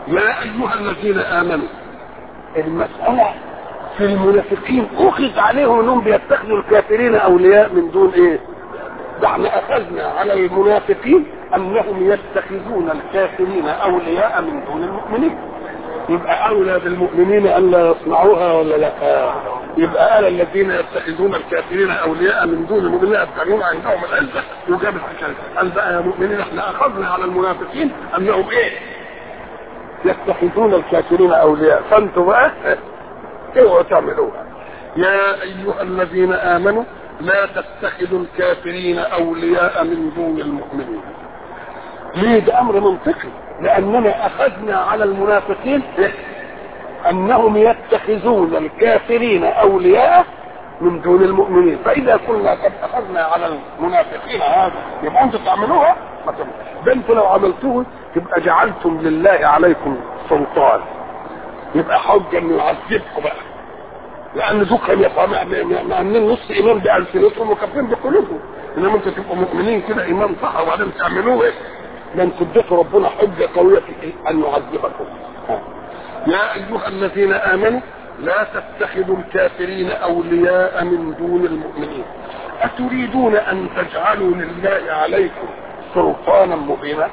يا ايها الذين امنوا المسألة في المنافقين اخذ عليهم انهم بيتخذوا الكافرين اولياء من دون ايه ده احنا اخذنا على المنافقين انهم يتخذون الكافرين اولياء من دون المؤمنين يبقى اولى بالمؤمنين الا يصنعوها ولا لا يبقى قال الذين يتخذون الكافرين اولياء من دون المؤمنين يبتغون عندهم العزه وجاب الحكايه قال بقى يا مؤمنين احنا اخذنا على المنافقين انهم ايه يتخذون الكافرين اولياء فانتوا بقى اوعوا تعملوها يا ايها الذين امنوا لا تتخذوا الكافرين اولياء من دون المؤمنين ليه ده امر منطقي لاننا اخذنا على المنافقين انهم يتخذون الكافرين اولياء من دون المؤمنين فاذا كنا قد اخذنا على المنافقين هذا يبقى انتم تعملوها ما ده انتم لو عملتوه تبقى جعلتم لله عليكم سلطان يبقى حجه انه يعذبكم بقى لان دول كانوا عاملين نص ايمان بالسنتهم وكافرين بقلوبهم انما انتوا تبقوا مؤمنين كده ايمان صح وبعدين تعملوه ايه؟ ده انتوا اديتوا ربنا حجه قويه في إيه؟ ان يعذبكم يا ايها الذين امنوا لا تتخذوا الكافرين اولياء من دون المؤمنين اتريدون ان تجعلوا لله عليكم سلطانا مبينا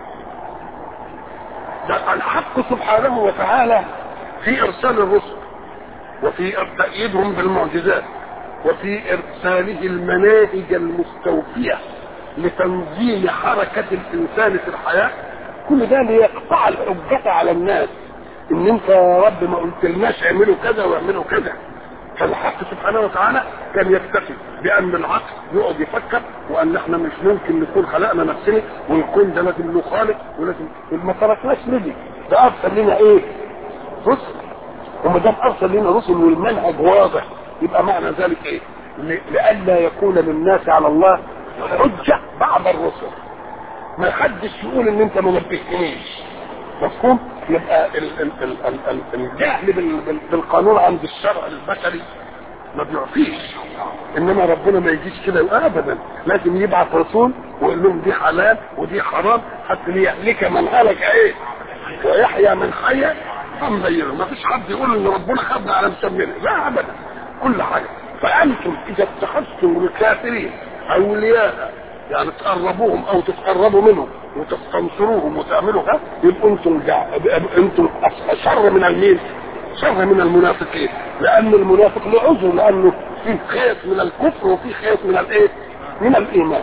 ده الحق سبحانه وتعالى في ارسال الرسل وفي تأييدهم بالمعجزات وفي ارساله المناهج المستوفيه لتنظيم حركه الانسان في الحياه كل ده ليقطع الحجه على الناس ان انت يا رب ما قلتلناش اعملوا كذا واعملوا كذا فالحق سبحانه وتعالى كان يكتفي بان العقل يقعد يفكر وان احنا مش ممكن نكون خلقنا نفسنا ويكون ده لازم له خالق ولازم ما تركناش نجي ده ارسل لنا ايه؟ رسل وما دام ارسل لنا رسل والمنهج واضح يبقى معنى ذلك ايه؟ لئلا يكون للناس على الله حجه بعد الرسل ما حدش يقول ان انت ما نبهتنيش مفهوم؟ يبقى ال ال ال ال ال الجهل بال بال بالقانون عند الشرع البشري ما بيعفيش انما ربنا ما يجيش كده ابدا لازم يبعث رسول ويقول لهم دي حلال ودي حرام حتى ليهلك من هلك ايه ويحيى من حي ام غيره ما فيش حد يقول ان ربنا خدنا على مسمينا لا ابدا كل حاجه فانتم اذا اتخذتم الكافرين اولياء يعني تقربوهم او تتقربوا منهم وتستنصروهم وتعملوا ها يبقوا انتم جع... انتم شر من المين؟ شر من المنافقين لان المنافق له عذر لانه فيه خيط من الكفر وفيه خيط من الايه؟ من الايمان.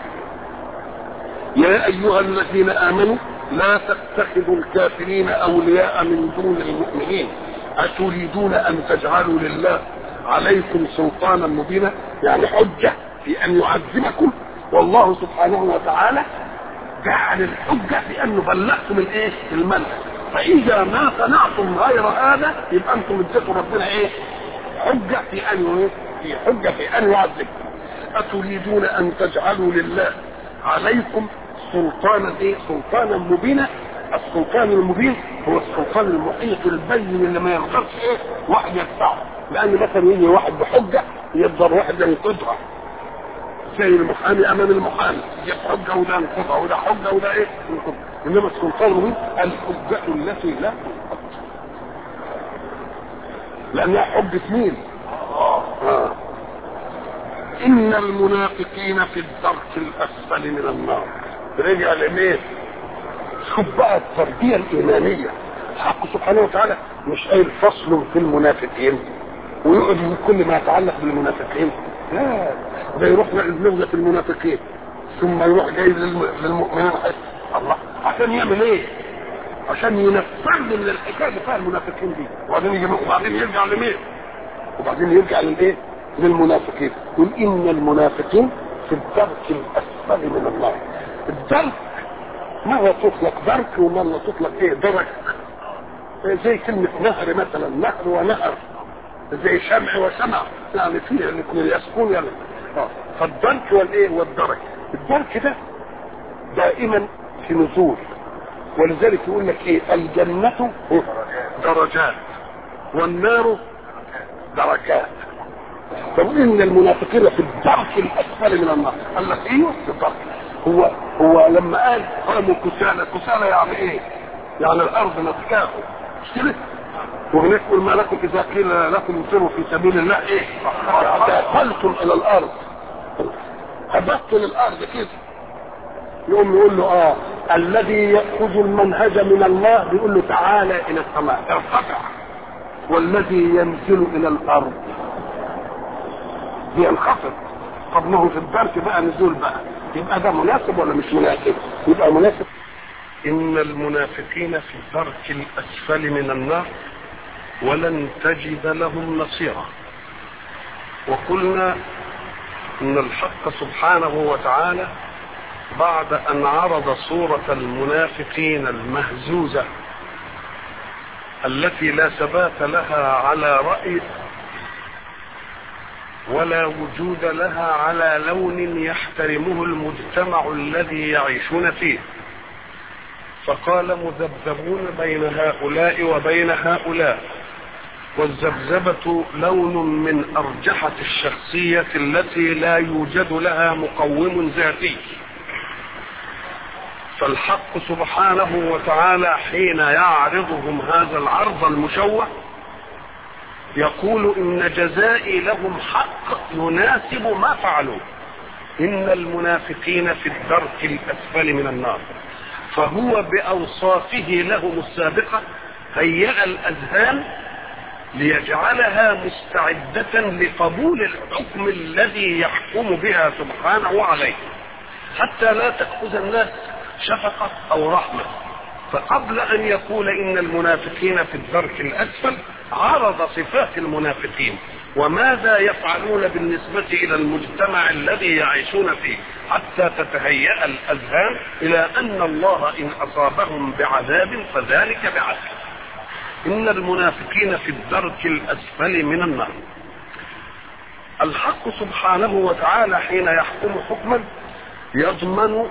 يا ايها الذين امنوا لا تتخذوا الكافرين اولياء من دون المؤمنين اتريدون ان تجعلوا لله عليكم سلطانا مبينا يعني حجه في ان يعذبكم والله سبحانه وتعالى جعل الحجة في أنه بلغتم الإيه؟ المنهج فإذا ما صنعتم غير هذا يبقى أنتم اديتوا ربنا إيه؟ حجة في أن إيه؟ في حجة في أن يعذبكم أتريدون أن تجعلوا لله عليكم سلطانا إيه؟ سلطانا مبينا السلطان المبين هو السلطان المحيط البين اللي ما يقدرش ايه واحد يدفعه لان مثلا يجي واحد بحجه يقدر واحد ينقضها زي المحامي امام المحامي دي حجه وده انقضها وده حجه وده ايه انقضها انما السلطان المبين الحجه التي لا تنقض لانها حجه مين؟ آه. ان المنافقين في الدرك الاسفل من النار رجع لمين؟ شوف بقى التربيه الايمانيه الحق سبحانه وتعالى مش قايل فصل في المنافقين ويقعد من كل ما يتعلق بالمنافقين لا ده يروح لغه المنافقين ثم يروح جاي للمؤمنين الله عشان يعمل ايه؟ عشان ينفذ من الحكايه اللي فيها المنافقين دي وبعدين يجي وبعدين يرجع لمين؟ وبعدين يرجع للايه؟ للمنافقين يقول ان المنافقين في الدرك الاسفل من النار الدرك مرة تطلق درك ومرة تطلق ايه درك زي كلمة نهر مثلا نهر ونهر زي شمع وسمع يعني فيه الاثنين يسكون يعني اه فالدرك والايه والدرك الدرك ده دائما في نزول ولذلك يقول لك ايه الجنة درجات والنار دركات طب ان المنافقين في الدرك الاسفل من النار قال لك ايوه في الدرك هو هو لما قال قاموا كسالى كسالى يعني ايه يعني الارض نسكاه مش كده وهناك يقول ما لكم اذا قيل لكم انفروا في سبيل الله ايه تقلتم الى الارض هبطوا للارض كده يقوم يقول له اه الذي ياخذ المنهج من الله بيقول له تعالى الى السماء ارتفع والذي ينزل الى الارض بينخفض طب ما هو في الدرك بقى نزول بقى يبقى ده مناسب ولا مش مناسب يبقى مناسب ان المنافقين في الدرك الاسفل من النار ولن تجد لهم نصيرا وقلنا ان الحق سبحانه وتعالى بعد ان عرض صورة المنافقين المهزوزة التي لا ثبات لها على رأي ولا وجود لها على لون يحترمه المجتمع الذي يعيشون فيه فقال مذبذبون بين هؤلاء وبين هؤلاء والذبذبة لون من أرجحة الشخصية التي لا يوجد لها مقوم ذاتي فالحق سبحانه وتعالى حين يعرضهم هذا العرض المشوه يقول إن جزائي لهم حق يناسب ما فعلوا إن المنافقين في الدرك الأسفل من النار فهو بأوصافه لهم السابقة هيأ الأذهان ليجعلها مستعدة لقبول الحكم الذي يحكم بها سبحانه عليه حتى لا تأخذ الناس شفقة أو رحمة فقبل أن يقول إن المنافقين في الدرك الأسفل عرض صفات المنافقين وماذا يفعلون بالنسبة إلى المجتمع الذي يعيشون فيه حتى تتهيأ الأذهان إلى أن الله إن أصابهم بعذاب فذلك بعذاب إن المنافقين في الدرك الأسفل من النار الحق سبحانه وتعالى حين يحكم حكما يضمن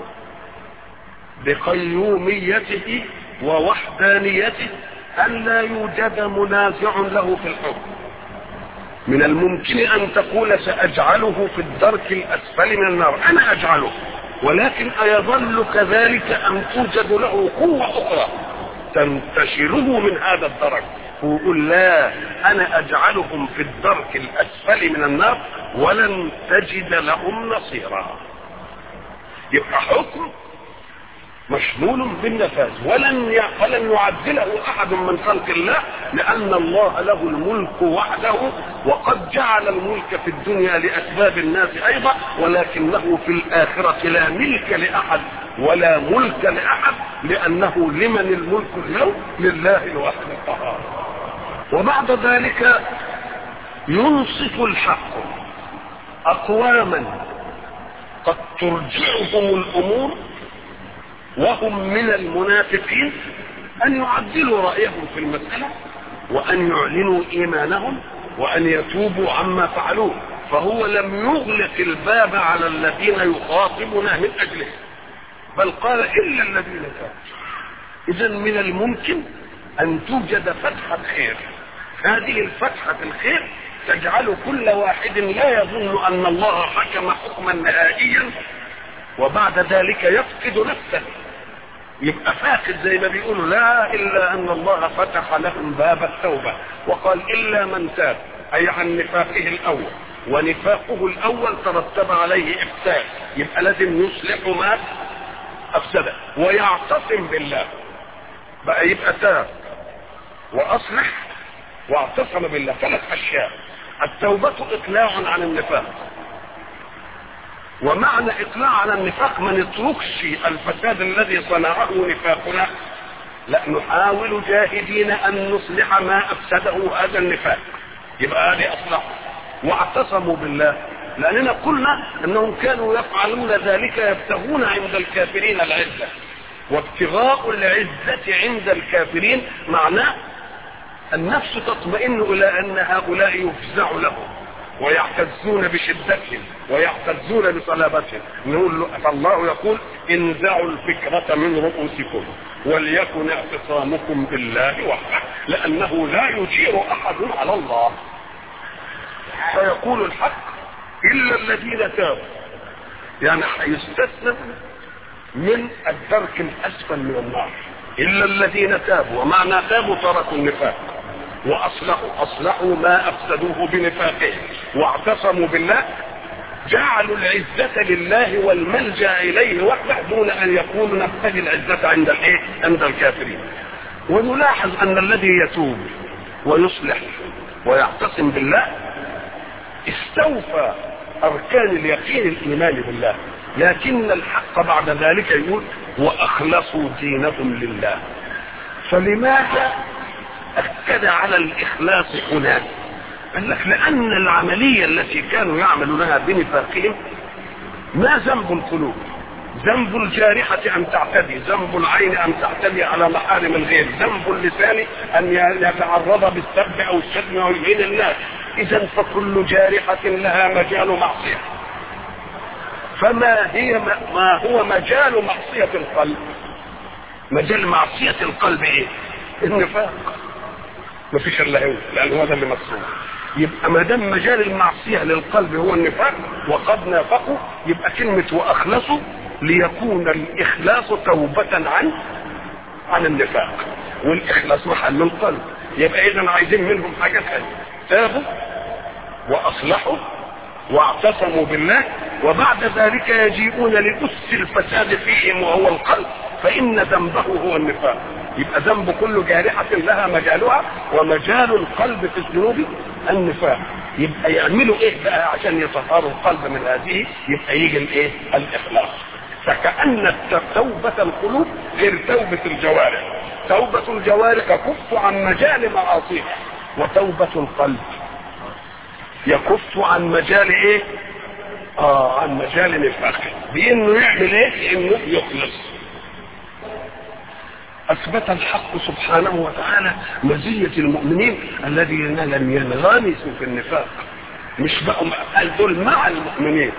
بقيوميته ووحدانيته أن لا يوجد منازع له في الحكم من الممكن أن تقول سأجعله في الدرك الأسفل من النار أنا أجعله ولكن أيظل كذلك أم توجد له قوة أخرى تنتشله من هذا الدرك ويقول لا أنا أجعلهم في الدرك الأسفل من النار ولن تجد لهم نصيرا يبقى حكم مشمول بالنفاذ ولن ولن يعدله احد من خلق الله لان الله له الملك وحده وقد جعل الملك في الدنيا لاسباب الناس ايضا ولكنه في الاخره لا ملك لاحد ولا ملك لاحد لانه لمن الملك اليوم لله الواحد القهار وبعد ذلك ينصف الحق اقواما قد ترجعهم الامور وهم من المنافقين أن يعدلوا رأيهم في المسألة وأن يعلنوا إيمانهم وأن يتوبوا عما فعلوه فهو لم يغلق الباب على الذين يخاطبنا من أجله بل قال إلا الذين تابوا إذا من الممكن أن توجد فتحة خير هذه الفتحة الخير تجعل كل واحد لا يظن أن الله حكم حكما نهائيا وبعد ذلك يفقد نفسه يبقى فاقد زي ما بيقولوا لا الا ان الله فتح لهم باب التوبه وقال الا من تاب اي عن نفاقه الاول ونفاقه الاول ترتب عليه افساد يبقى لازم يصلح ما افسده ويعتصم بالله بقى يبقى تاب واصلح واعتصم بالله ثلاث اشياء التوبه اقلاع عن النفاق ومعنى اطلاع على النفاق ما نتركش الفساد الذي صنعه نفاقنا لا نحاول جاهدين ان نصلح ما افسده هذا النفاق يبقى هذه اصلح واعتصموا بالله لاننا قلنا انهم كانوا يفعلون ذلك يبتغون عند الكافرين العزه وابتغاء العزه عند الكافرين معناه النفس تطمئن الى ان هؤلاء يفزع لهم ويعتزون بشدتهم ويعتزون بصلابتهم نقول له فالله يقول انزعوا الفكرة من رؤوسكم وليكن اعتصامكم بالله وحده لأنه لا يجير أحد على الله فيقول الحق إلا الذين تابوا يعني هيستثنى من الدرك الأسفل من النار الا الذين تابوا ومعنى تابوا تركوا النفاق واصلحوا اصلحوا ما افسدوه بنفاقهم واعتصموا بالله جعلوا العزة لله والملجأ إليه وحده دون أن يكونوا نبتغي العزة عند الإيه؟ عند الكافرين. ونلاحظ أن الذي يتوب ويصلح ويعتصم بالله استوفى أركان اليقين الإيمان بالله لكن الحق بعد ذلك يقول وأخلصوا دينهم لله فلماذا أكد على الإخلاص هناك قال لك لأن العملية التي كانوا يعملونها بنفاقهم ما ذنب القلوب ذنب الجارحة أن تعتدي ذنب العين أن تعتدي على محارم الغير ذنب اللسان أن يتعرض بالسب أو الشتم أو يهين الناس إذا فكل جارحة لها مجال معصية فما هي ما هو مجال معصية القلب مجال معصية القلب ايه النفاق ما فيش الا هو لان هو ده اللي مقصود يبقى ما دام مجال المعصيه للقلب هو النفاق وقد نافقوا يبقى كلمه واخلصوا ليكون الاخلاص توبه عن عن النفاق والاخلاص محل القلب يبقى اذا عايزين منهم حاجات ثانيه تابوا واصلحوا واعتصموا بالله وبعد ذلك يجيئون لأس الفساد فيهم وهو القلب فإن ذنبه هو النفاق يبقى ذنب كل جارحة لها مجالها ومجال القلب في الذنوب النفاق يبقى يعملوا ايه بقى عشان يطهروا القلب من هذه يبقى يجي الايه الاخلاص فكأن توبة القلوب غير توبة الجوارح توبة الجوارح تكف عن مجال معاصيها وتوبة القلب يكف عن مجال ايه اه عن مجال نفاقه بانه يعمل ايه انه يخلص اثبت الحق سبحانه وتعالى مزيه المؤمنين الذين لم ينغمسوا في النفاق مش بقوا قال دول مع المؤمنين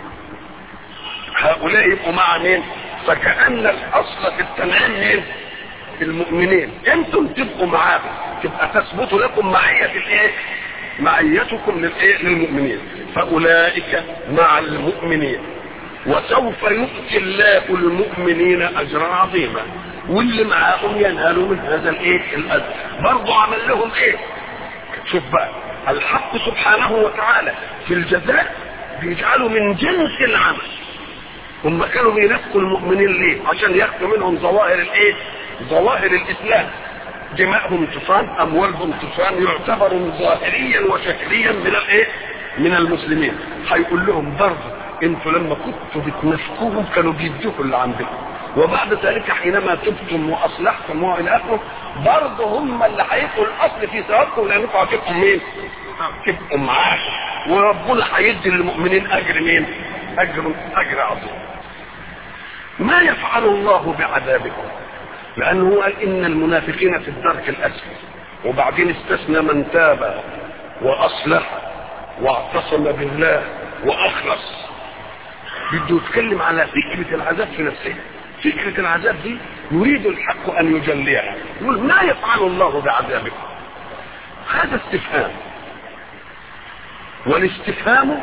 هؤلاء يبقوا مع مين فكأن الاصل في التنعيم مين المؤمنين انتم تبقوا معاهم تبقى تثبت لكم معية الايه معيتكم للايه للمؤمنين فاولئك مع المؤمنين وسوف يؤتي الله المؤمنين اجرا عظيما واللي معاهم ينالوا من هذا الايه الاجر برضه عمل لهم ايه شوف بقى الحق سبحانه وتعالى في الجزاء بيجعله من جنس العمل هم كانوا بينافقوا المؤمنين ليه عشان ياخدوا منهم ظواهر الايه ظواهر الاسلام دماءهم تصان اموالهم تصان يعتبر ظاهريا وشكليا من الايه من المسلمين هيقول لهم برضه انتوا لما كنتوا بتنافقوهم كانوا بيدوكوا اللي عندكم وبعد ذلك حينما تبتم واصلحتم والى اخره برضه هم اللي هيبقوا الاصل في ثوابكم لانكم هتبقوا مين؟ تبقوا معاه وربنا هيدي للمؤمنين اجر مين؟ اجر اجر عظيم. ما يفعل الله بعذابكم؟ لانه قال ان المنافقين في الدرك الاسفل وبعدين استثنى من تاب واصلح واعتصم بالله واخلص بده يتكلم على فكره العذاب في نفسه فكره العذاب دي يريد الحق ان يجليها يقول ما يفعل الله بعذابكم هذا استفهام والاستفهام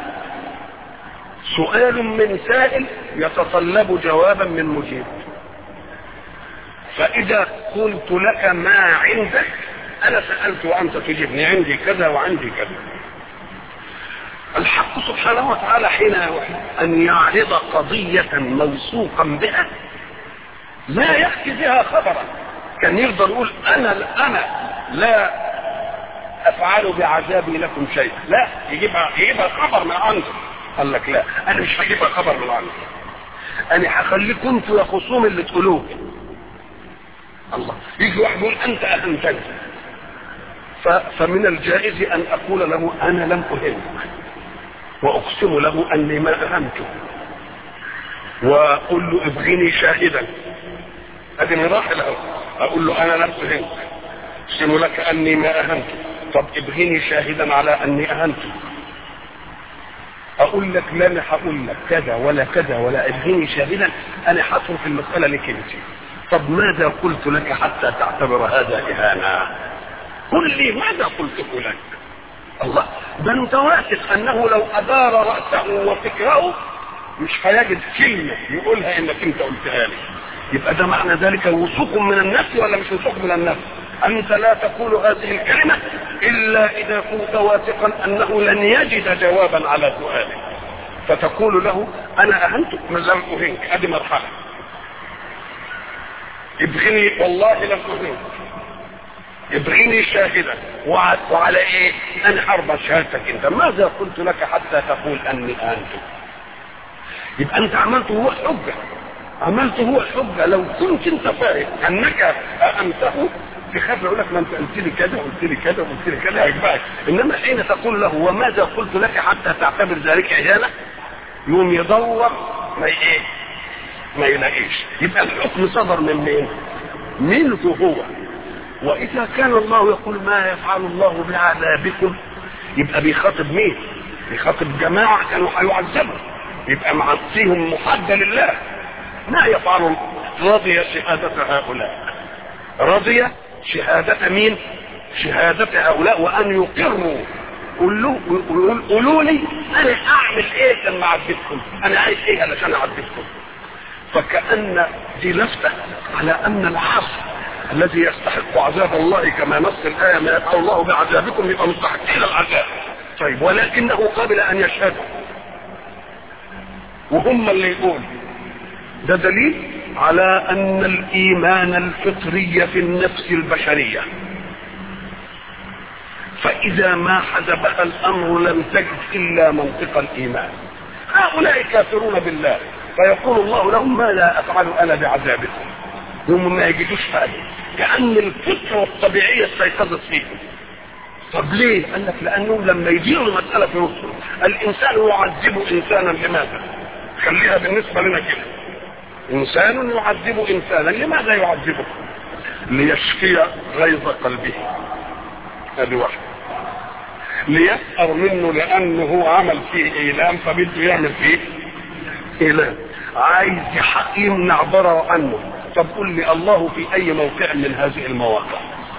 سؤال من سائل يتطلب جوابا من مجيب فإذا قلت لك ما عندك أنا سألت وأنت تجيبني عندي كذا وعندي كذا الحق سبحانه وتعالى حين أن يعرض قضية موثوقا بها لا يحكي بها خبرا كان يقدر يقول أنا أنا لا أفعل بعذابي لكم شيء لا يجيبها يجيبها خبر من عنده قال لك لا أنا مش هجيبها خبر من عنده أنا هخليكم أنتوا يا خصوم اللي تقولوه الله يجي واحد يقول انت اهنتني فمن الجائز ان اقول له انا لم اهنك واقسم له اني ما اهنته واقول له ابغني شاهدا ادي مراحل اهو اقول له انا لم اهنك اقسم لك اني ما اهنته طب ابغني شاهدا على اني اهنته اقول لك لا انا هقول لك كذا ولا كذا ولا ابغني شاهدا انا هترك المساله لك انت طب ماذا قلت لك حتى تعتبر هذا إهانة قل لي ماذا قلت لك الله ده انت واثق انه لو ادار راسه وفكره مش هيجد كلمه يقولها انك انت قلتها لي يبقى ده معنى ذلك وثوق من النفس ولا مش وثوق من النفس انت لا تقول هذه الكلمة الا اذا كنت واثقا انه لن يجد جوابا على سؤالك فتقول له انا اهنتك ما لم اهنك ادي مرحلة ابغني والله لم اهنك ابغني شاهدا وعلى ايه انا حرب شهادتك انت ماذا قلت لك حتى تقول اني اهنتك يبقى انت عملته هو الحجة عملته هو الحجة لو كنت انت فاهم انك اهنته تخاف يقول لك ما انت قلت لي كذا قلت لي كذا قلت لي كذا هيجبعك انما حين تقول له وماذا قلت لك حتى تعتبر ذلك عياله يوم يدور ما ايه ما يلاقيش يبقى الحكم صدر من مين منه هو واذا كان الله يقول ما يفعل الله بعذابكم يبقى بيخاطب مين بيخاطب جماعه كانوا هيعذبوا يبقى معصيهم محدة لله ما يفعل رضي شهادة هؤلاء رضي شهادة مين شهادة هؤلاء وان يقروا قولوا قولوا لي انا اعمل ايه لما اعذبكم انا عايز ايه علشان اعذبكم فكأن دي لفتة على ان العاصي الذي يستحق عذاب الله كما نص الآية ما يفعل الله بعذابكم يبقى مستحق إلى العذاب طيب ولكنه قبل أن يشهدوا وهم اللي يقول ده دليل على أن الإيمان الفطري في النفس البشرية فإذا ما حجبها الأمر لم تجد إلا منطق الإيمان هؤلاء كافرون بالله فيقول الله لهم ما لا أفعل أنا بعذابكم هم ما يجدوش حاجة كأن الفطرة الطبيعية استيقظت فيهم طب ليه؟ قال لك لأنهم لما يجيروا المسألة في نصهم الإنسان يعذب إنسانا لماذا؟ خليها بالنسبة لنا كده إنسان يعذب إنسانا لماذا يعذبه؟ ليشفي غيظ قلبه هذه واحدة ليسأر منه لأنه هو عمل فيه إيلام فبده يعمل فيه إيلام عايز يمنع ضرر عنه طب قل لي الله في أي موقع من هذه المواقع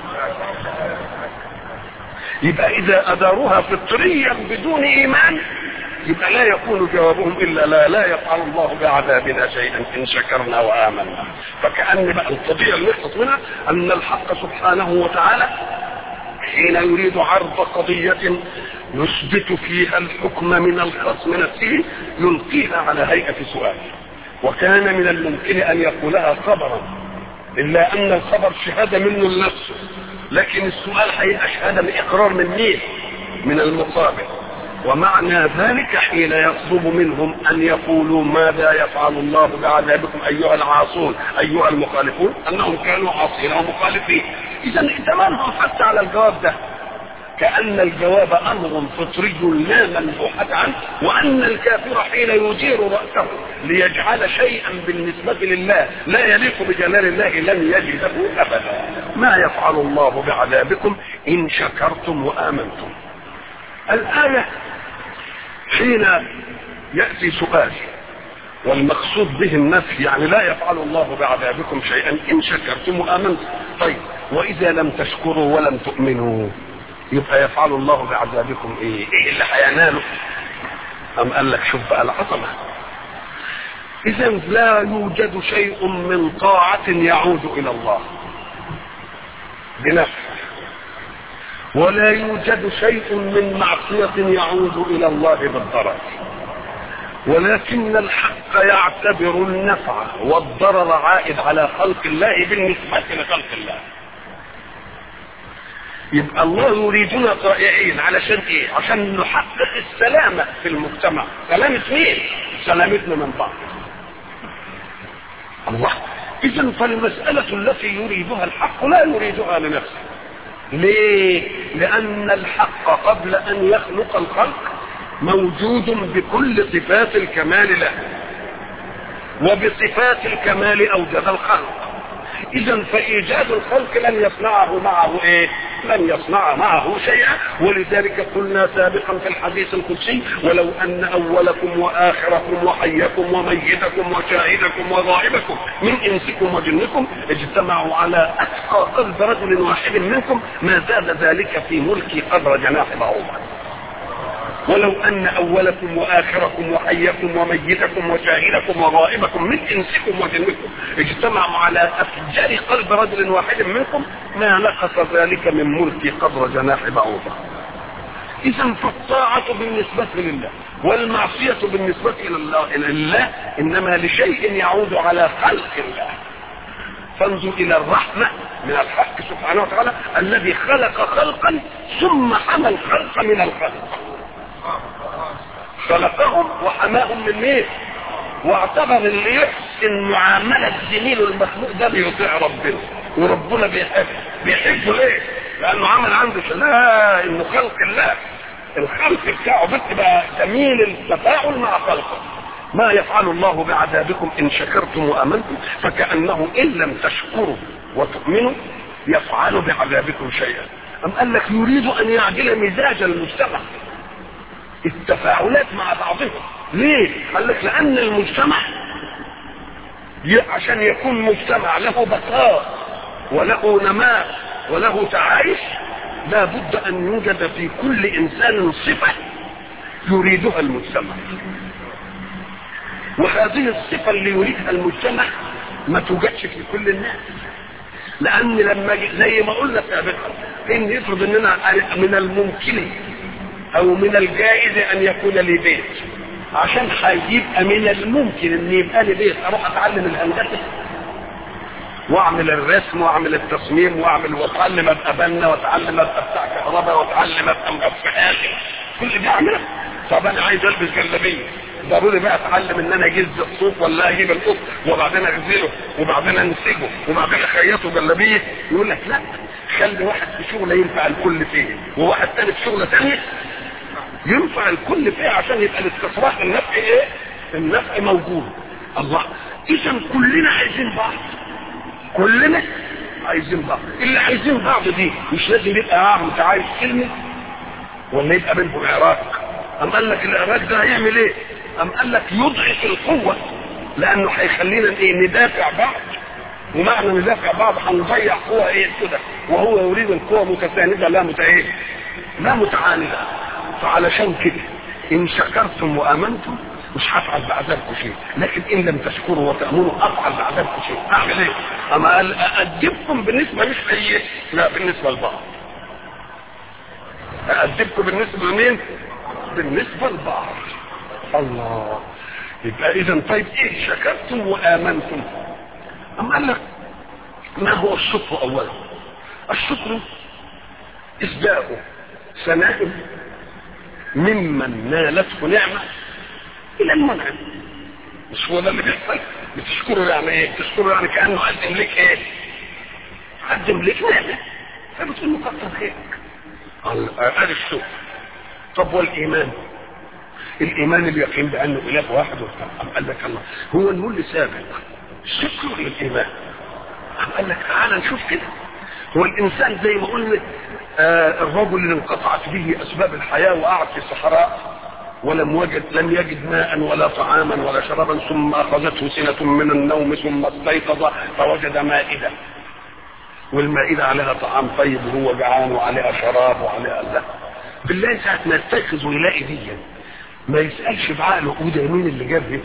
يبقى إذا أداروها فطريا بدون إيمان يبقى لا يكون جوابهم إلا لا لا يفعل الله بعذابنا شيئا إن شكرنا وآمنا فكأن بقى القضية اللي نخلص منها أن الحق سبحانه وتعالى حين يريد عرض قضية يثبت فيها الحكم من الخصم نفسه يلقيها على هيئة سؤال وكان من الممكن أن يقولها خبرا إلا أن الخبر شهادة منه لنفسه لكن السؤال هيبقى شهادة من إقرار من مين؟ من المقابل ومعنى ذلك حين يطلب منهم أن يقولوا ماذا يفعل الله بعذابكم أيها العاصون أيها المخالفون أنهم كانوا عاصين ومخالفين إذا ائتمانهم حتى على الجواب ده كأن الجواب أمر فطري لا منبوحة عنه وأن الكافر حين يدير رأسه ليجعل شيئا بالنسبة لله لا يليق بجلال الله لن يجده أبدا ما يفعل الله بعذابكم إن شكرتم وآمنتم الآية حين يأتي سؤال والمقصود به النفي يعني لا يفعل الله بعذابكم شيئا إن شكرتم وآمنتم طيب وإذا لم تشكروا ولم تؤمنوا يبقى يفعل الله بعذابكم ايه ايه اللي هيناله ام قال لك شوف بقى العظمه اذا لا يوجد شيء من طاعه يعود الى الله بنفسه ولا يوجد شيء من معصيه يعود الى الله بالضرر ولكن الحق يعتبر النفع والضرر عائد على خلق الله بالنسبه لخلق الله يبقى الله يريدنا طائعين علشان ايه عشان نحقق السلامة في المجتمع سلامة مين سلامتنا من بعض الله اذا فالمسألة التي يريدها الحق لا يريدها لنفسه ليه لان الحق قبل ان يخلق الخلق موجود بكل صفات الكمال له وبصفات الكمال اوجد الخلق اذا فايجاد الخلق لن يصنعه معه ايه لن يصنع معه شيئا ولذلك قلنا سابقا في الحديث القدسي ولو ان اولكم واخركم وحيكم وميتكم وشاهدكم وغائبكم من انسكم وجنكم اجتمعوا على اتقى قلب رجل واحد منكم ما زاد ذلك في ملكي قدر جناح بعوضه ولو ان اولكم واخركم وحيكم وميتكم وشاهدكم وغائبكم من انسكم وجنكم اجتمعوا على افجر قلب رجل واحد منكم ما نقص ذلك من ملكي قدر جناح بعوضه اذا فالطاعة بالنسبة لله والمعصية بالنسبة الى الله, إلى الله انما لشيء يعود على خلق الله فانظر الى الرحمة من الحق سبحانه وتعالى الذي خلق خلقا ثم حمى الخلق من الخلق خلقهم وحماهم من ايه واعتبر اللي يحسن معاملة زميله المخلوق ده بيطيع ربنا وربنا بيحب بيحبه ليه لانه عمل عنده لا انه خلق الله الخلق بتاعه بس بقى جميل التفاعل مع خلقه ما يفعل الله بعذابكم ان شكرتم وامنتم فكانه ان لم تشكروا وتؤمنوا يفعل بعذابكم شيئا ام قال لك يريد ان يعدل مزاج المجتمع التفاعلات مع بعضهم ليه قال لك لان المجتمع عشان يكون مجتمع له بقاء وله نماء وله تعايش لا بد ان يوجد في كل انسان صفة يريدها المجتمع وهذه الصفة اللي يريدها المجتمع ما توجدش في كل الناس لان لما زي ما قلنا سابقا ان يفرض اننا من الممكن او من الجائز ان يكون لي بيت عشان هيبقى من الممكن ان يبقى لي بيت اروح اتعلم الهندسه واعمل الرسم واعمل التصميم واعمل واتعلم ابقى بنا واتعلم ابقى بتاع كهرباء واتعلم ابقى مقفلاتي كل دي اعملها طب انا عايز البس جلابيه ضروري بقى اتعلم ان انا اجز الصوف ولا اجيب القط وبعدين اغزله وبعدين انسجه وبعدين اخيطه جلابيه يقول لك لا خلي واحد في شغله ينفع الكل فيه وواحد تاني في شغله ثانيه ينفع الكل فيه عشان يبقى الاستصلاح النفع ايه؟ النفع موجود الله اذا كلنا عايزين بعض كلنا عايزين بعض اللي عايزين بعض دي مش لازم يبقى معاهم تعايش كلمه ولا يبقى بينهم عراق ام قال لك العراق ده هيعمل ايه ام قال لك يضعف القوه لانه هيخلينا ايه ندافع بعض ومعنى ندافع بعض هنضيع قوة ايه كده وهو يريد القوة متساندة لا مت ايه لا متعاندة فعلشان كده ان شكرتم وامنتم مش هفعل بعذابكم شيء لكن ان لم تشكروا وتامنوا افعل بعذابكم شيء اعمل ايه اما قال اادبكم بالنسبه مش لي لا بالنسبه لبعض اادبكم بالنسبه لمين بالنسبه لبعض الله يبقى اذا طيب ايه شكرتم وامنتم اما قال لك ما هو الشكر اولا الشكر اسداء ثناء ممن نالته نعمه الى المنعم مش هو ده اللي بيحصل بتشكره يعني ايه بتشكره يعني كانه قدم لك ايه قدم لك نعمه فبتقول له كتر خيرك ادي الشكر طب والايمان الايمان اليقين بانه اله واحد قال لك الله هو النور اللي سابق الشكر ولا الايمان قال لك تعالى نشوف كده هو الانسان زي ما قلنا آه الرجل اللي انقطعت به اسباب الحياه وقعد في الصحراء ولم وجد لم يجد ماء ولا طعاما ولا شرابا ثم اخذته سنه من النوم ثم استيقظ فوجد مائده والمائده عليها طعام طيب وهو جعان وعليها شراب وعليها لا بالله ساعه ما يستيقظ ويلاقي دي ما يسالش بعقله وده مين اللي جاب دي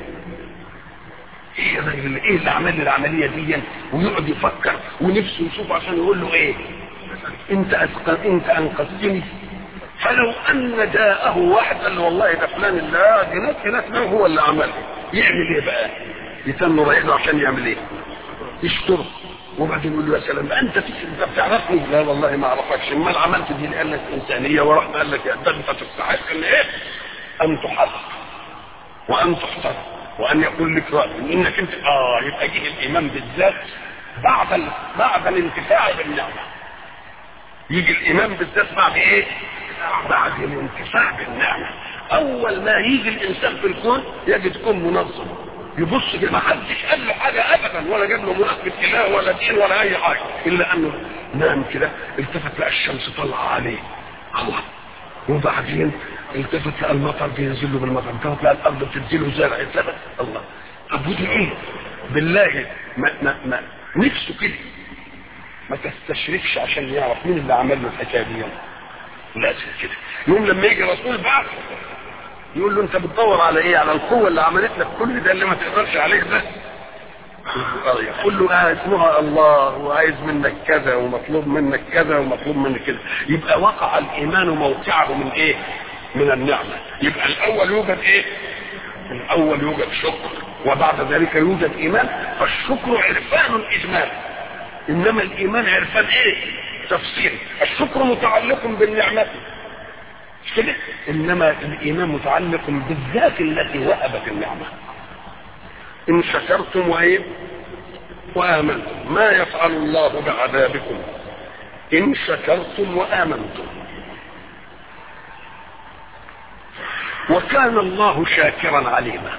ايه الراجل ايه اللي عمل لي العمليه دي ويقعد يفكر ونفسه يشوف عشان يقول له ايه انت أسق... انت انقذتني فلو ان جاءه واحد قال له والله ده فلان اللي جنات جنات ما هو اللي عمله يعمل ايه بقى يتم رايح له عشان يعمل ايه يشكره وبعدين يقول له يا سلام انت انت بتعرفني لا والله ما اعرفكش امال عملت دي لانك انسانيه ورحت قال لك ده انت تستحق ان ايه ان تحرق وان تحترم وان يقول لك راي انك انت اه يبقى جه الايمان بالذات بعد ال... بعد الانتفاع بالنعمه يجي الايمان بالذات بعد ايه بعد الانتفاع بالنعمه اول ما يجي الانسان في الكون يجد كون منظم يبص كده ما حدش قال له حاجه ابدا ولا جاب له مناسبه اله ولا دين ولا اي حاجه الا انه نام كده التفت لقى الشمس طالعه عليه الله وبعدين التفت لقى المطر بينزل له بالمطر التفت لقى الارض بتنزل له زرع التفت الله طب ودي ايه بالله ما ما ما نفسه كده ما تستشرفش عشان يعرف مين اللي عمل له الحكايه دي لازم كده يوم لما يجي رسول بعد يقول له انت بتدور على ايه على القوه اللي عملت لك كل ده اللي ما تقدرش عليه ده يقول له آه اسمها الله وعايز منك كذا ومطلوب منك كذا ومطلوب منك كذا يبقى وقع الايمان موقعه من ايه من النعمه يبقى الاول يوجد ايه الاول يوجد شكر وبعد ذلك يوجد ايمان فالشكر عرفان اجمال انما الايمان عرفان ايه تفصيل الشكر متعلق بالنعمه مش كده انما الايمان متعلق بالذات التي وهبت النعمه ان شكرتم وايه وامنتم ما يفعل الله بعذابكم ان شكرتم وامنتم وكان الله شاكرا عليما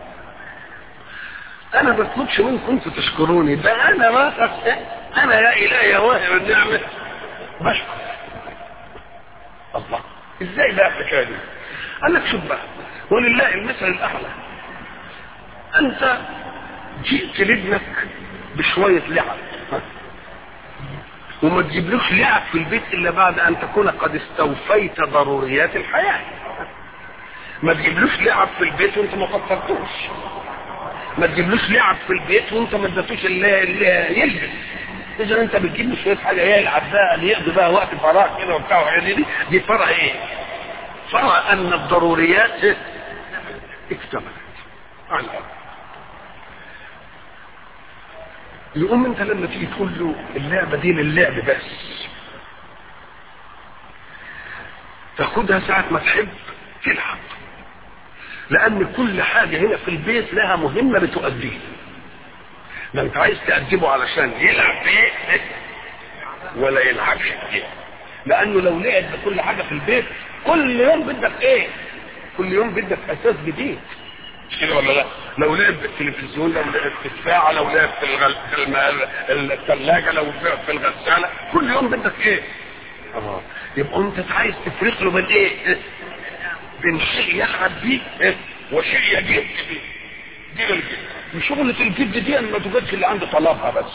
انا بطلبش منكم انتوا تشكروني ده انا ما انا يا الهي واهب النعمه بشكر الله ازاي بقى الحكايه دي قال لك شوف بقى ولله المثل الاعلى انت جئت لابنك بشويه لعب وما تجيبلوش لعب في البيت الا بعد ان تكون قد استوفيت ضروريات الحياه ما تجيبلوش لعب في البيت وانت ما فكرتوش ما تجيبلوش لعب في البيت وانت ما اديتوش اللي, اللي يلبس اذا انت بتجيب له شويه حاجه يلعب بقى اللي يقضي بقى وقت فراغ كده وبتاع دي دي, دي فرع ايه؟ فرع ان الضروريات اكتملت على الأرض. يقوم انت لما تيجي تقول له اللعبه دي للعب بس تاخدها ساعه ما تحب تلعب لان كل حاجه هنا في البيت لها مهمه بتؤديها ما انت عايز تأدبه علشان يلعب بيه ولا يلعبش بيه لانه لو لعب بكل حاجه في البيت كل يوم بدك ايه كل يوم بدك اساس جديد مش كده ولا لا لو لعب بالتلفزيون لو لعب في الساعه لو لعب في الغل... في الم... الثلاجه لو لعب في الغساله كل يوم بدك ايه اه يبقى انت عايز تفرق له بين ايه بين شيء يلعب بيه إيه؟ وشيء يجد بيه دي الجد وشغلة الجد دي ما توجدش اللي عنده طلبها بس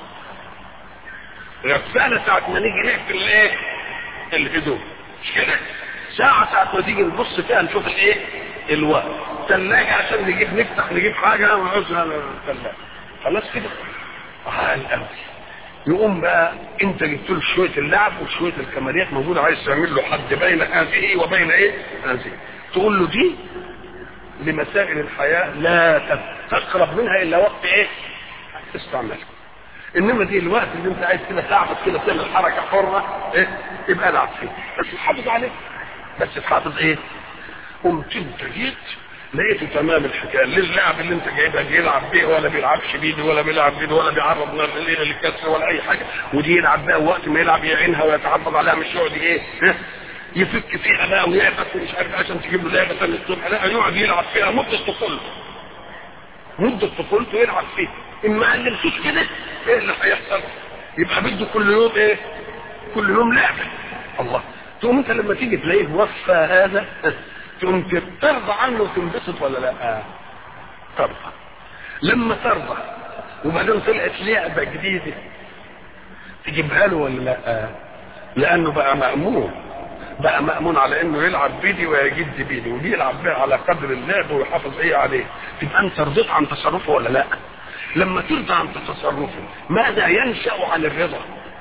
غسالة ساعة ما نيجي نقفل الايه الهدوم مش كده ساعة ساعة ما تيجي نبص فيها نشوف الايه الوقت ثلاجة عشان نجيب نفتح نجيب حاجة ونعوزها الثلاجة خلاص كده عال قوي يقوم بقى انت جبت له شويه اللعب وشويه الكماليات موجوده عايز تعمل له حد بين هذه وبين ايه؟ هذه تقول له دي لمسائل الحياه لا تقرب منها الا وقت ايه؟ استعمالها انما دي الوقت اللي انت عايز كده تعبط كده تعمل حركه حره ايه؟ يبقى العب فيه بس تحافظ عليه بس تحافظ ايه؟ قمت انت جيت لقيته تمام الحكايه للعب اللي انت جايبها دي يلعب بيه ولا بيلعبش بيه ولا بيلعب بيه ولا بيعرض نفسه للكسر ولا اي حاجه ودي يلعب بيها وقت ما يلعب يعينها ويتعرض عليها مش يقعد ايه يفك فيها بقى ويعبس ومش عارف عشان تجيب له لعبه ثانيه الصبح لا يقعد يلعب فيها مده طفولته مده طفولته يلعب فيها ان ما علمتوش كده ايه اللي هيحصل؟ يبقى بده كل يوم ايه؟ كل يوم لعبه الله تقوم انت لما تيجي تلاقيه وفى هذا تقوم ترضى عنه وتنبسط ولا لا ترضى لما ترضى وبعدين طلعت لعبة جديدة تجيبها له ولا لا لانه بقى مأمون بقى مأمون على انه يلعب بيدي ويجد بيدي ودي يلعب بيها على قدر اللعب ويحافظ ايه عليه تبقى انت رضيت عن تصرفه ولا لا لما ترضى عن تصرفه ماذا ينشأ عن الرضا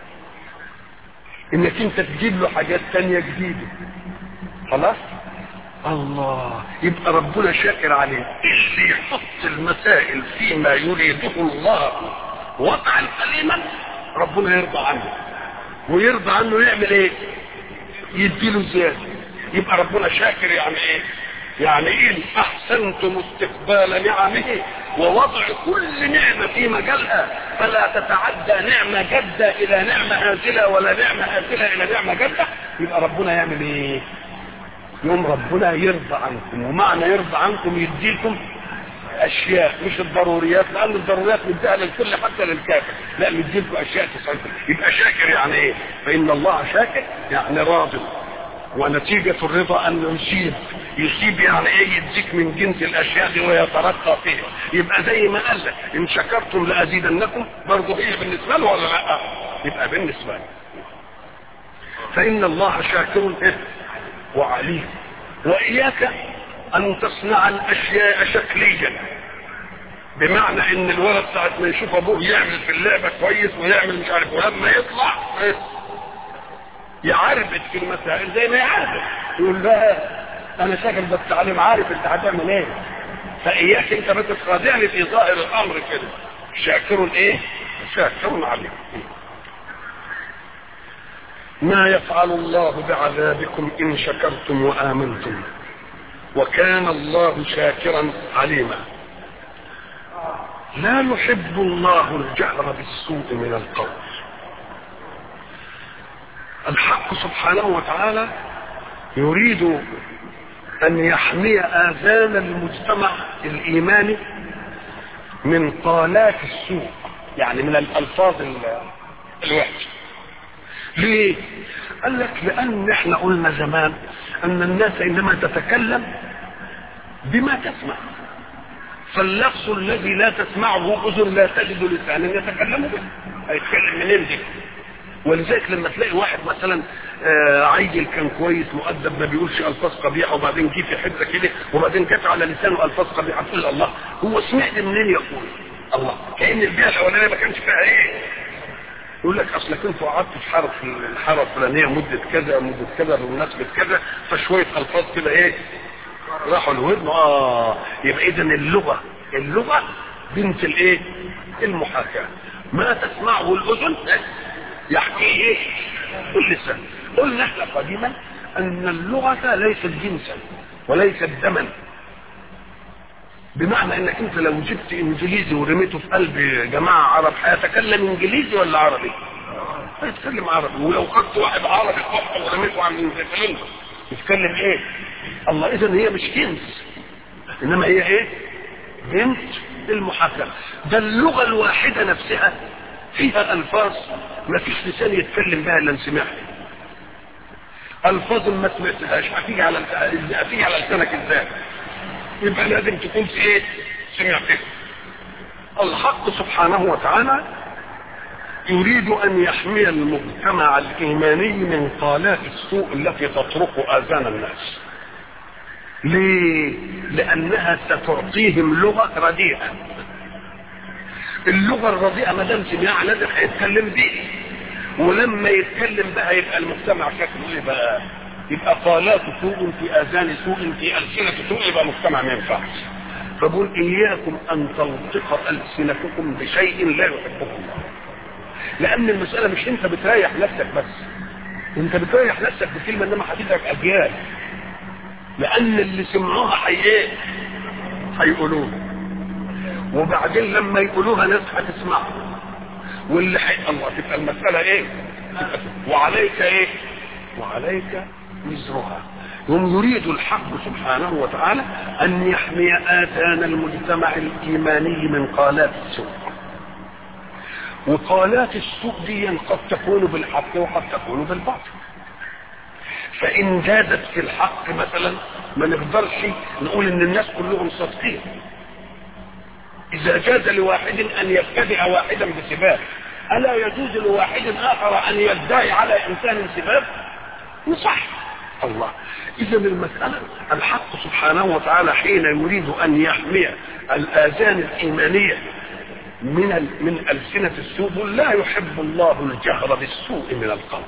انك انت تجيب له حاجات تانية جديدة خلاص الله يبقى ربنا شاكر عليه اللي يحط المسائل فيما يريده الله وقعا سليما ربنا يرضى عنه ويرضى عنه يعمل ايه يديله زيادة يبقى ربنا شاكر يعني ايه يعني ان احسنتم استقبال نعمه ووضع كل نعمه في مجالها فلا تتعدى نعمه جاده الى نعمه هازله ولا نعمه هازله الى نعمه جاده يبقى ربنا يعمل ايه يوم ربنا يرضى عنكم ومعنى يرضى عنكم يديكم اشياء مش الضروريات لان الضروريات مديها للكل حتى للكافر لا مديلكم اشياء تسعدكم يبقى شاكر يعني ايه فان الله شاكر يعني راض ونتيجة الرضا أن يصيب يصيب يعني إيه يديك من جنس الأشياء دي ويترقى فيها يبقى زي ما قال لك إن شكرتم لأزيدنكم برضه هي بالنسبة له ولا لا؟ يبقى بالنسبة له فإن الله شاكر إيه؟ وعليم وإياك أن تصنع الأشياء شكليا بمعنى ان الولد ساعة ما يشوف ابوه يعمل في اللعبة كويس ويعمل مش عارف ولما يطلع إيه؟ يعربد في المسائل زي ما يعربد يقول لا انا شاكر بس تعلم عارف انت هتعمل ايه فاياك انت ما تتخادعني في ظاهر الامر كده شاكر ايه شاكر عليم ما يفعل الله بعذابكم ان شكرتم وامنتم وكان الله شاكرا عليما لا يحب الله الجهر بالسوء من القول الحق سبحانه وتعالى يريد ان يحمي اذان المجتمع الايماني من قالات السوء يعني من الالفاظ الوحشه ليه قال لك لان احنا قلنا زمان ان الناس انما تتكلم بما تسمع فاللفظ الذي لا تسمعه اذن لا تجد لسانا يتكلم به هيتكلم منين دي ولذلك لما تلاقي واحد مثلا آه عيل كان كويس مؤدب ما بيقولش الفاظ قبيحه وبعدين جه في حته كده وبعدين جت على لسانه الفاظ قبيحه تقول الله هو سمعت منين يقول الله كان البيئه الاولانيه ما كانش فيها ايه يقول لك اصلك انتوا قعدتوا في حاره الحاره الفلانيه مده كذا مده كذا بمناسبه كذا فشويه الفاظ كده ايه راحوا الودن اه يبقى اذا اللغه اللغه بنت الايه المحاكاه ما تسمعه الاذن يحكيه ايه اللسان قلنا احنا قديما ان اللغه ليست جنسا وليست دما بمعنى انك انت لو جبت انجليزي ورميته في قلب جماعه عرب هيتكلم انجليزي ولا عربي؟ هيتكلم عربي ولو خدت واحد عربي صح ورميته عن انجليزي يتكلم ايه؟ الله اذا هي مش جنس انما هي ايه؟ بنت المحاكاه ده اللغه الواحده نفسها فيها الفاظ ما فيش لسان يتكلم بها الا سمعها الفاظ ما سمعتهاش هتيجي على هتيجي على لسانك ازاي يبقى لازم تكون في ايه سمعتها الحق سبحانه وتعالى يريد ان يحمي المجتمع الايماني من قالات السوء التي تطرق اذان الناس ليه لانها ستعطيهم لغه رديئه اللغه الرديئه ما دام سمعها لازم هيتكلم بيه ولما يتكلم بها يبقى المجتمع شكله ايه بقى يبقى قالات سوء في اذان سوء في السنه سوء يبقى مجتمع ما ينفعش فبقول اياكم ان تنطق السنتكم بشيء لا يحبه الله لان المساله مش انت بتريح نفسك بس انت بتريح نفسك بكلمه انما هتدرك اجيال لان اللي سمعوها حي ايه هيقولوها وبعدين لما يقولوها ناس هتسمعها واللي حي الله تبقى المساله ايه تبقى وعليك ايه وعليك وزرها هم يريد الحق سبحانه وتعالى ان يحمي اذان المجتمع الايماني من قالات السوء وقالات السوء دي قد تكون بالحق وقد تكون بالباطل فان زادت في الحق مثلا ما نقدرش نقول ان الناس كلهم صادقين اذا جاز لواحد ان يبتدئ واحدا بسباب الا يجوز لواحد اخر ان يدعي على انسان سباب صح الله اذا المساله الحق سبحانه وتعالى حين يريد ان يحمي الاذان الايمانيه من ال... من السنه السوء لا يحب الله الجهر بالسوء من القول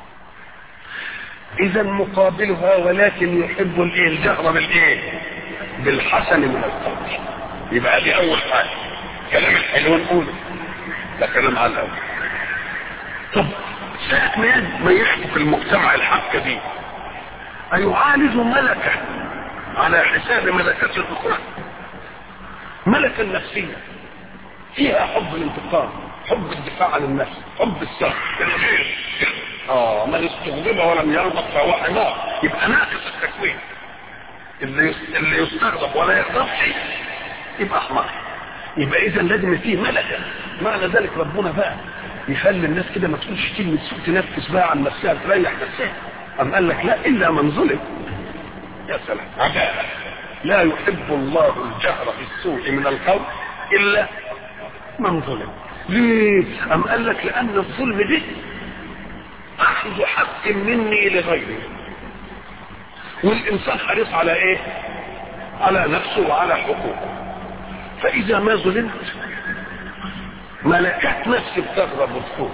اذا مقابلها ولكن يحب الايه الجهر بالايه بالحسن من القول يبقى دي اول حاجه كلام الحلو نقوله ده كلام على الاول طب ساعة ما يحكم المجتمع الحق دي أيعالج ملكة على حساب ملكات الأخرى ملكة النفسية فيها حب الانتقام حب الدفاع عن النفس حب السر الغير اه من استغضب ولم يرضى فهو حمار يبقى ناقص التكوين اللي اللي يستغضب ولا يرضى يبقى حمار يبقى اذا لازم فيه ملكه معنى ذلك ربنا بقى يخلي الناس كده ما تقولش كلمه سوء تنفس بقى عن نفسها تريح نفسها أم قال لك لا إلا من ظلم يا سلام عجائب لا يحب الله الجهر بالسوء من القول إلا من ظلم ليه أم قال لك لأن الظلم دي اخذ حق مني لغيري والانسان حريص على ايه على نفسه وعلى حقوقه فاذا ما ظلمت ملكات نفسي بتغضب وتفور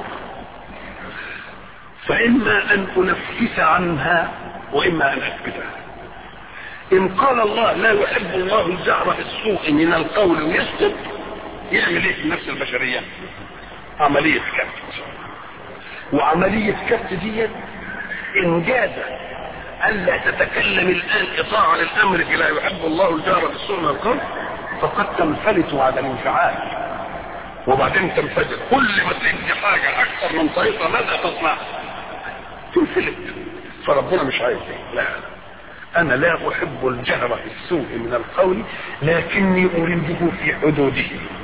فاما ان انفس عنها واما ان اكبتها ان قال الله لا يحب الله الجهر بالسوء من القول ويسكت يعمل ايه في النفس البشريه عمليه كبت وعمليه كبت دي انجاز الا تتكلم الان اطاعه للامر لا يحب الله الجهر بالسوء من القول فقد تنفلت على الانفعال وبعدين تنفجر كل ما تدي حاجه اكثر من طريقه ماذا تصنع؟ تنفلت فربنا مش عايز لا انا لا احب الجهر بالسوء من القول لكني اريده في حدوده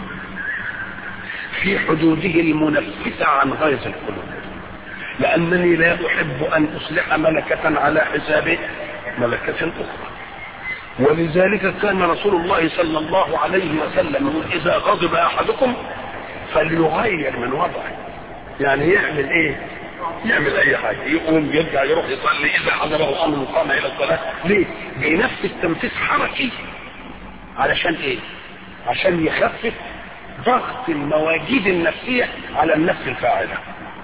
في حدوده المنفسه عن غيظ القلوب لانني لا احب ان اصلح ملكه على حساب ملكه اخرى ولذلك كان رسول الله صلى الله عليه وسلم اذا غضب احدكم فليغير من وضعه يعني يعمل ايه يعمل اي حاجه يقوم يرجع يروح يصلي اذا حضره امر قام الى الصلاه ليه بنفس التنفيذ حركي علشان ايه عشان يخفف ضغط المواجيد النفسيه على النفس الفاعله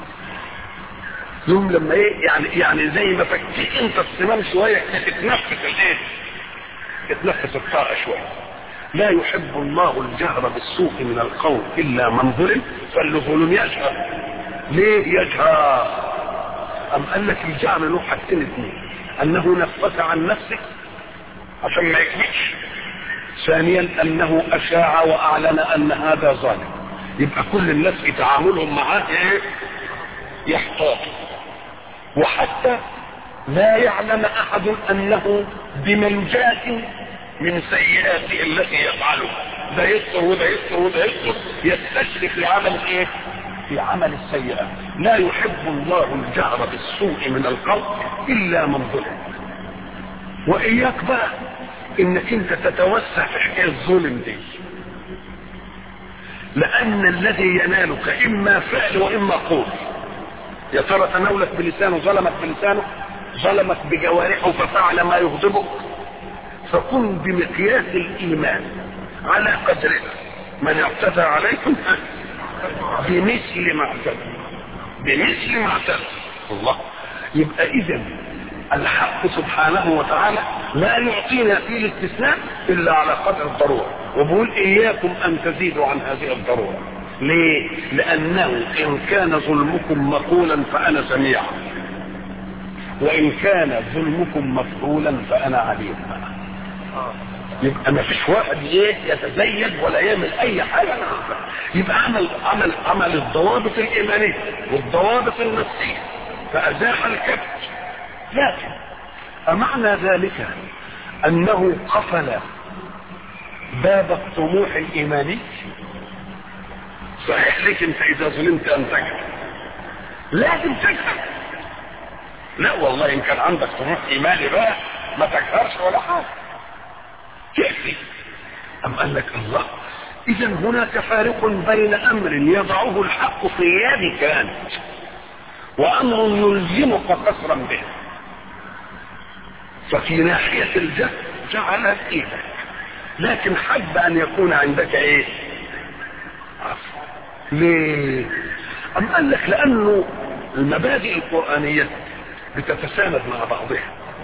يوم لما ايه يعني يعني زي ما فكيت انت الصمام شويه تتنفس الايه تتنفس الطاقه شويه لا يحب الله الجهر بالسوء من القول الا من ظلم فالظلم يجهر ليه يجهر ام قال لك الجهر له حاجتين اثنين انه نفس عن نفسه عشان ما يكذبش ثانيا انه اشاع واعلن ان هذا ظالم يبقى كل الناس في تعاملهم معاه ايه يحتاط وحتى لا يعلم احد انه بمنجاة من سيئاته التي يفعلها ده يستر وده يستر وده يستر يستشرف لعمل ايه في عمل السيئات لا يحب الله الجهر بالسوء من القول الا من ظلم واياك بقى انك انت تتوسع في حكايه الظلم دي لان الذي ينالك اما فعل واما قول يا ترى تناولك بلسانه ظلمك بلسانه ظلمك بجوارحه ففعل ما يغضبك فكن بمقياس الايمان على قدره من اعتدى عليكم بمثل ما اعتدى بمثل ما اعتدى الله يبقى اذا الحق سبحانه وتعالى لا يعطينا فيه الاستثناء الا على قدر الضروره وبقول اياكم ان تزيدوا عن هذه الضروره ليه لانه ان كان ظلمكم مقولا فانا سميع وان كان ظلمكم مفعولا فانا عليم يبقى ما فيش واحد ايه يتزيد ولا يعمل اي حاجه يبقى عمل عمل عمل الضوابط الايمانيه والضوابط النفسيه فازاح الكبت لكن أمعنى ذلك أنه قفل باب الطموح الإيماني صحيح لك أنت إذا ظلمت أن تكفر لازم تكفر لا والله إن كان عندك طموح إيماني بقى ما تكفرش ولا حاجة تكفي أم قال لك الله إذا هناك فارق بين أمر يضعه الحق في يدك أنت وأمر يلزمك قصرا به ففي ناحية الجهل جعلها في ايدك لكن حب ان يكون عندك ايه عفو ليه ام قال لك لانه المبادئ القرآنية بتتساند مع بعضها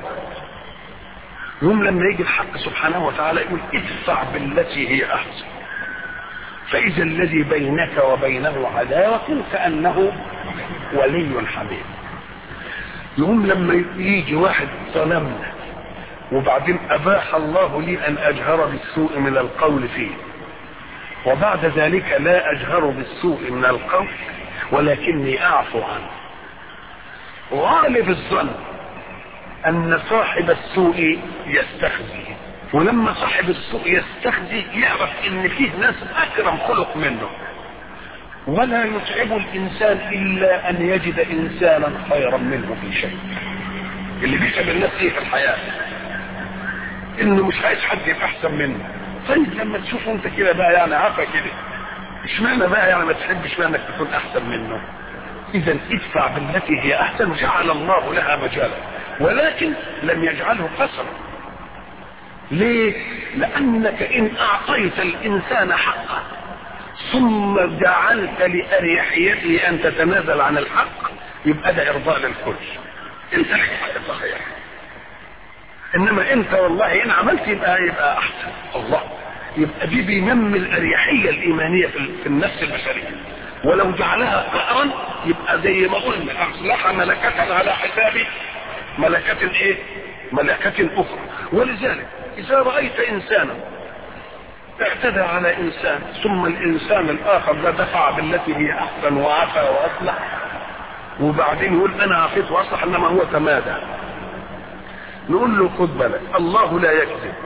يوم لما يجي الحق سبحانه وتعالى يقول ادفع بالتي هي احسن فاذا الذي بينك وبينه عداوة كأنه ولي حميد يقوم لما يجي واحد ظلمنا وبعدين اباح الله لي ان اجهر بالسوء من القول فيه وبعد ذلك لا اجهر بالسوء من القول ولكني اعفو عنه غالب الظن ان صاحب السوء يستخزي ولما صاحب السوء يستخزي يعرف ان فيه ناس اكرم خلق منه ولا يتعب الانسان الا ان يجد انسانا خيرا منه في شيء اللي بيتعب الناس ايه في الحياه انه مش عايز حد يبقى احسن منه طيب لما تشوفه انت كده بقى يعني عفا كده اشمعنى بقى يعني ما تحبش بقى انك تكون احسن منه اذا ادفع بالتي هي احسن جعل الله لها مجالا ولكن لم يجعله قصرا ليه لانك ان اعطيت الانسان حقه ثم جعلت لاريحيته ان تتنازل عن الحق يبقى ده ارضاء للكل انت لك حق صحيح انما انت والله ان عملت يبقى يبقى احسن الله يبقى دي بينمي الاريحيه الايمانيه في, في النفس البشريه ولو جعلها قهرا يبقى زي ما قلنا اصلح ملكة على حساب ملكة ايه ملكة اخرى ولذلك اذا رأيت انسانا اعتدى على انسان ثم الانسان الاخر ده دفع بالتي هي احسن وعفى واصلح وبعدين يقول انا عفيت واصلح انما هو تمادى نقول له خد بالك الله لا يكذب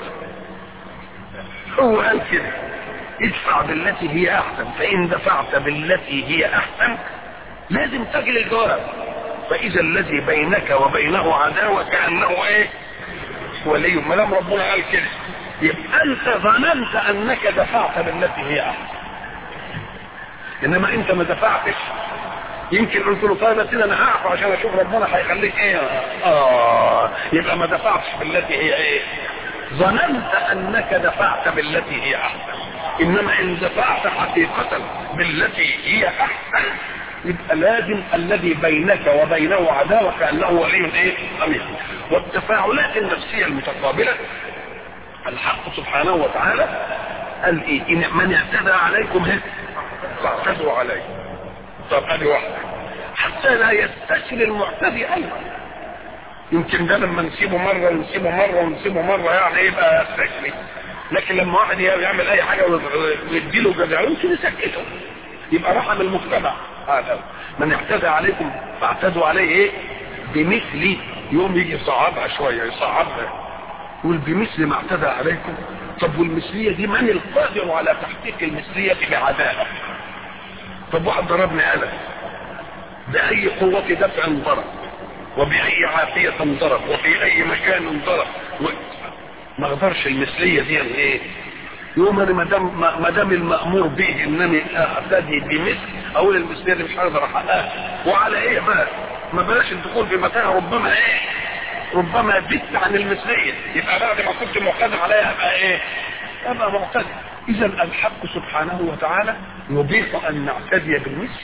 هو قال كده ادفع بالتي هي احسن فان دفعت بالتي هي احسن لازم تجل الجواب فاذا الذي بينك وبينه عداوه كانه ايه ولي ما دام ربنا قال كده يبقى انت ظننت انك دفعت بالتي هي احسن انما انت ما دفعتش يمكن قلت له طيب بس انا هعفو عشان اشوف ربنا هيخليك ايه اه يبقى ما دفعتش بالتي هي ايه ظننت انك دفعت بالتي هي احسن انما ان دفعت حقيقة بالتي هي احسن يبقى لازم الذي بينك وبينه عداوة كأنه ولي ايه امين والتفاعلات النفسية المتقابلة الحق سبحانه وتعالى قال ايه إن من اعتدى عليكم هيك فاعتدوا عليه طب ادي واحدة حتى لا يستشري المعتدي ايضا يمكن ده لما نسيبه مرة ونسيبه مرة ونسيبه مرة يعني يبقى يستشري لكن لما واحد يعمل اي حاجة ويديله جزاء يمكن يسكته يبقى رحم المجتمع هذا من اعتدى عليكم فاعتدوا عليه ايه بمثل يوم يجي يصعبها شوية يصعبها يقول بمثل ما اعتدى عليكم طب والمثلية دي من القادر على تحقيق المثلية بعدالة طب واحد ضربني قلم بأي قوة دفع ضرب وبأي عافية ضرب وفي أي مكان ضرب و... ما اقدرش المثلية دي ايه يوم انا ما دام ما دام المامور به انني اعتدي بمثل اقول المثليه دي مش هقدر احققها وعلى ايه بقى ما بلاش الدخول في مكان ربما ايه ربما زدت عن المثليه يبقى بعد ما كنت معتدى عليها ابقى ايه ابقى معتدي اذا الحق سبحانه وتعالى يضيف ان نعتدي بالمثل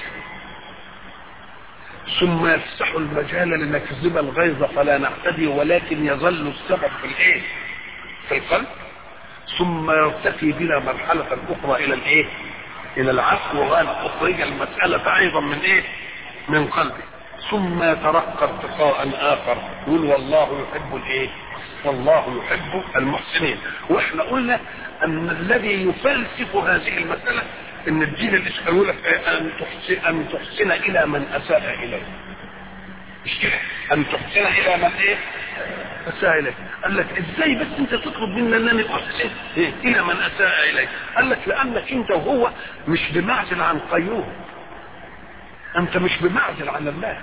ثم يفسح المجال لنكذب الغيظ فلا نعتدي ولكن يظل السبب في الايه في القلب ثم يرتقي بنا مرحلة أخرى إلى الإيه؟ إلى العفو وأن أخرج المسألة أيضا من إيه؟ من قلبه ثم يترقى ارتقاء آخر يقول والله يحب الإيه؟ والله يحب المحسنين وإحنا قلنا أن الذي يفلسف هذه المسألة أن الدين الإسلامي يقول لك أن تحسن أن تحسن إلى من أساء إليه مش كده أن تحسن إلى من إيه؟ أساء إليك قال لك إزاي بس أنت تطلب مني أنني أحسن إيه؟ إلى من أساء إليك قال لك لأنك أنت وهو مش بمعزل عن قيوم أنت مش بمعزل عن الله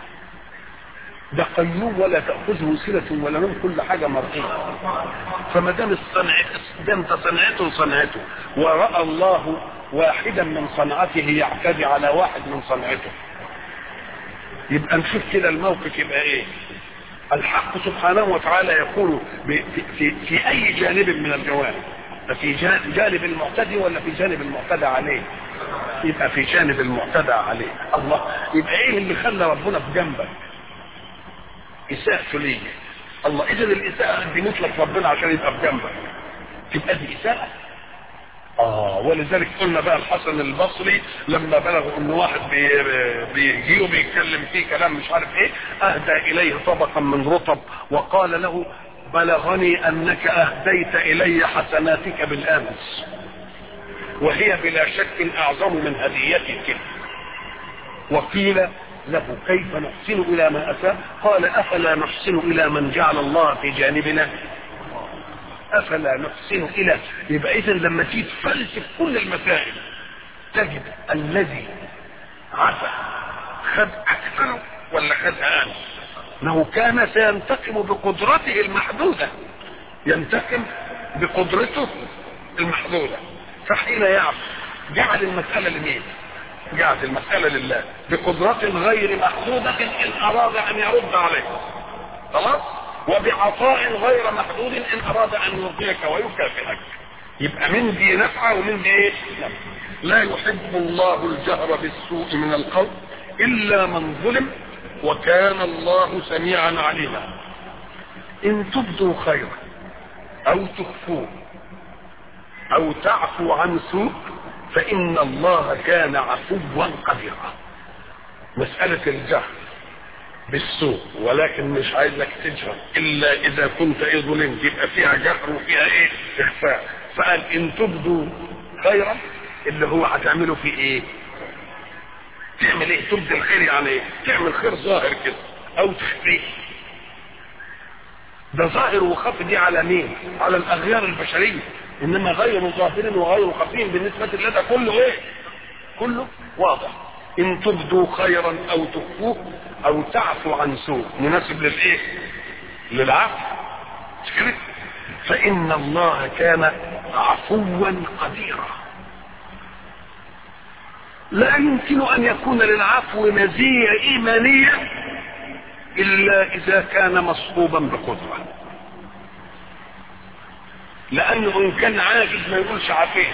ده قيوم ولا تأخذه سنة ولا نوم كل حاجة مرئية فما دام الصنع ده انت صنعته صنعته ورأى الله واحدا من صنعته يعتدي على واحد من صنعته يبقى نشوف كده الموقف يبقى ايه الحق سبحانه وتعالى يقول في, في, في اي جانب من الجوانب في جانب المعتدي ولا في جانب المعتدى عليه يبقى في جانب المعتدى عليه الله يبقى ايه اللي خلى ربنا في جنبك اساءته ليه الله اذا الاساءه قدمت لك ربنا عشان يبقى في جنبك تبقى دي اساءه اه ولذلك قلنا بقى الحسن البصري لما بلغوا ان واحد بيجي وبيتكلم فيه كلام مش عارف ايه اهدى اليه طبقا من رطب وقال له بلغني انك اهديت الي حسناتك بالامس وهي بلا شك اعظم من هديتك وقيل له كيف نحسن الى ما اساء قال افلا نحسن الى من جعل الله في جانبنا افلا نحسن الى يبقى اذا لما تيجي تفلسف كل المسائل تجد الذي عفى خد اكثر ولا خد اقل انه كان سينتقم بقدرته المحدوده ينتقم بقدرته المحدوده فحين يعفو جعل المساله لمين جاءت المسألة لله بقدرة غير محدودة إن أراد أن يرد عليك خلاص وبعطاء غير محدود إن أراد أن يرضيك ويكافئك يبقى من دي نفعة ومن دي ايه لا يحب الله الجهر بالسوء من القول إلا من ظلم وكان الله سميعا عليما إن تبدوا خيرا أو تخفوه أو تعفو عن سوء فإن الله كان عفوا قديرا مسألة الجهر بالسوء ولكن مش عايزك تجهر إلا إذا كنت إيه ظلمت يبقى فيها جهر وفيها إيه إخفاء فقال إن تبدوا خيرا اللي هو هتعمله في إيه تعمل إيه تبدي الخير يعني إيه تعمل خير ظاهر كده أو تخفيه ده ظاهر وخفي دي على مين على الأغيار البشرية انما غير ظاهر وغير خفي بالنسبه لنا كله ايه كله واضح ان تبدوا خيرا او تخفوه او تعفو عن سوء مناسب للايه للعفو مش كده فان الله كان عفوا قديرا لا يمكن ان يكون للعفو مزيه ايمانيه الا اذا كان مصحوبا بقدره لانه ان كان عاجز ما يقولش عافيه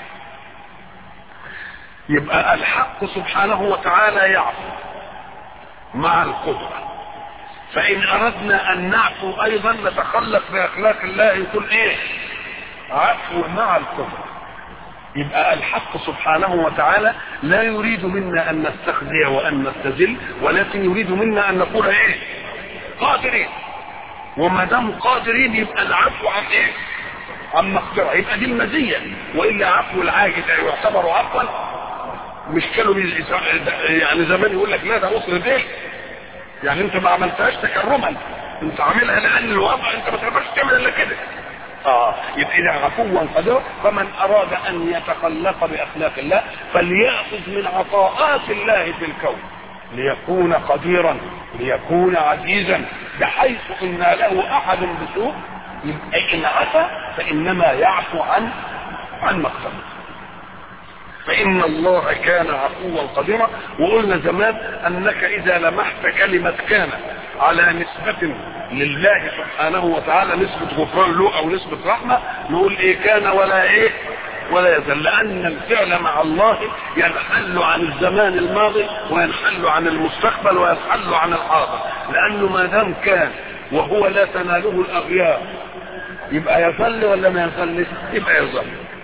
يبقى الحق سبحانه وتعالى يعفو مع القدرة فإن أردنا أن نعفو أيضا نتخلق بأخلاق الله يقول إيه عفو مع القدرة يبقى الحق سبحانه وتعالى لا يريد منا أن نستخزي وأن نستذل ولكن يريد منا أن نقول إيه قادرين وما دام قادرين يبقى العفو عن إيه عن مقدرة يبقى دي المزية وإلا عفو العاجز يعتبر عفوا مش كانوا يعني زمان يقول لك لا ده وصل ديل يعني انت ما عملتهاش تكرما انت عاملها لان الوضع انت ما تقدرش تعمل الا كده اه يبقى اذا عفوا قدر فمن اراد ان يتخلق باخلاق الله فليأخذ من عطاءات الله في الكون ليكون قديرا ليكون عزيزا بحيث ان له احد بسوء يبقى ان عفى فانما يعفو عن عن مقصده فإن الله كان عفوا قديرا وقلنا زمان أنك إذا لمحت كلمة كان على نسبة لله سبحانه وتعالى نسبة غفران له أو نسبة رحمة نقول إيه كان ولا إيه ولا يزال لأن الفعل مع الله ينحل عن الزمان الماضي وينحل عن المستقبل وينحل عن الحاضر لأنه ما دام كان وهو لا تناله الأغيار يبقى يظل ولا ما يظلش يبقى يظل